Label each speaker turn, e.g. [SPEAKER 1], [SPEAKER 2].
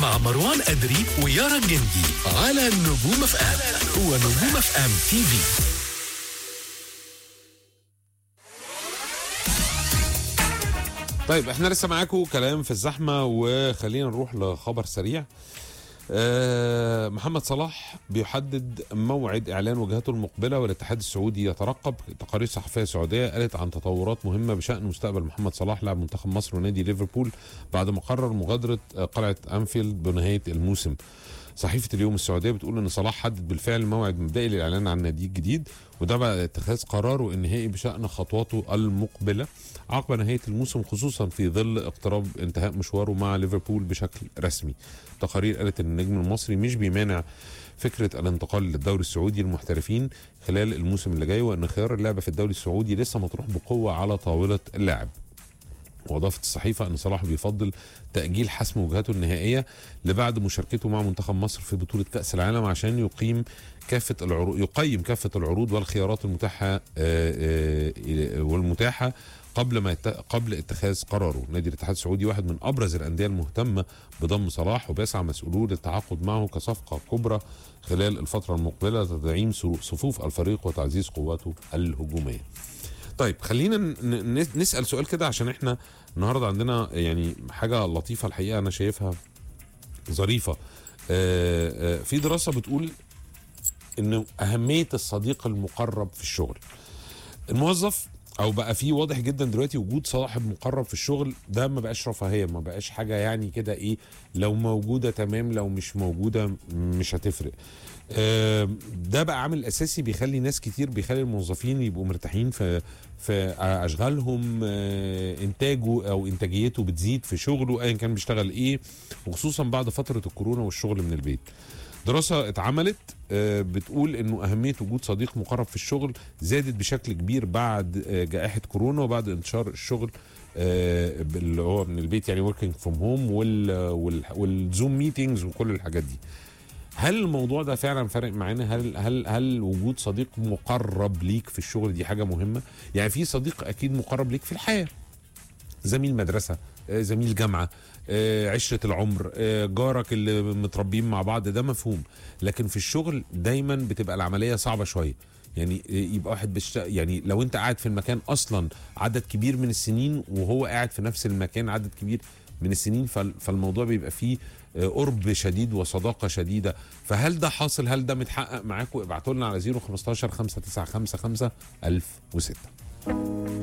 [SPEAKER 1] مع مروان أدري ويارا الجندي على نجوم اف ام ونجوم اف ام تي في
[SPEAKER 2] طيب احنا لسه معاكم كلام في الزحمه وخلينا نروح لخبر سريع آه، محمد صلاح بيحدد موعد اعلان وجهته المقبله والاتحاد السعودي يترقب تقارير صحفيه سعوديه قالت عن تطورات مهمه بشان مستقبل محمد صلاح لاعب منتخب مصر ونادي ليفربول بعد ما قرر مغادره آه، قلعه انفيلد بنهايه الموسم صحيفه اليوم السعوديه بتقول ان صلاح حدد بالفعل موعد مبدئي للاعلان عن ناديه الجديد وده بعد اتخاذ قراره النهائي بشان خطواته المقبله عقب نهايه الموسم خصوصا في ظل اقتراب انتهاء مشواره مع ليفربول بشكل رسمي. تقارير قالت ان النجم المصري مش بيمانع فكره الانتقال للدوري السعودي للمحترفين خلال الموسم اللي جاي وان خيار اللعبه في الدوري السعودي لسه مطروح بقوه على طاوله اللاعب. واضافت الصحيفه ان صلاح بيفضل تاجيل حسم وجهته النهائيه لبعد مشاركته مع منتخب مصر في بطوله كاس العالم عشان يقيم كافه العروض يقيم كافه العروض والخيارات المتاحه آه، آه، والمتاحه قبل ما يت... قبل اتخاذ قراره نادي الاتحاد السعودي واحد من ابرز الانديه المهتمه بضم صلاح وبيسعى مسؤولوه للتعاقد معه كصفقه كبرى خلال الفتره المقبله لتدعيم صفوف الفريق وتعزيز قواته الهجوميه طيب خلينا ن- ن- نسال سؤال كده عشان احنا النهارده عندنا يعني حاجه لطيفه الحقيقه انا شايفها ظريفه آه، آه، في دراسه بتقول انه اهميه الصديق المقرب في الشغل الموظف او بقى في واضح جدا دلوقتي وجود صاحب مقرب في الشغل ده ما بقاش رفاهيه ما بقاش حاجه يعني كده ايه لو موجوده تمام لو مش موجوده مش هتفرق آم، ده بقى عامل اساسي بيخلي ناس كتير بيخلي الموظفين يبقوا مرتاحين في في اشغالهم آه، انتاجه او انتاجيته بتزيد في شغله ايا كان بيشتغل ايه وخصوصا بعد فتره الكورونا والشغل من البيت دراسة اتعملت آه، بتقول انه اهمية وجود صديق مقرب في الشغل زادت بشكل كبير بعد آه، جائحة كورونا وبعد انتشار الشغل آه، اللي هو من البيت يعني working from home وال وال والزوم ميتينجز وكل الحاجات دي هل الموضوع ده فعلا فارق معانا هل هل هل وجود صديق مقرب ليك في الشغل دي حاجه مهمه يعني في صديق اكيد مقرب ليك في الحياه زميل مدرسه آه، زميل جامعه آه، عشره العمر آه، جارك اللي متربيين مع بعض ده مفهوم لكن في الشغل دايما بتبقى العمليه صعبه شويه يعني يبقى واحد بشت... يعني لو انت قاعد في المكان اصلا عدد كبير من السنين وهو قاعد في نفس المكان عدد كبير من السنين فال... فالموضوع بيبقى فيه آه، قرب شديد وصداقه شديده فهل ده حاصل هل ده متحقق معاكم ابعتوا لنا على 015 595 1006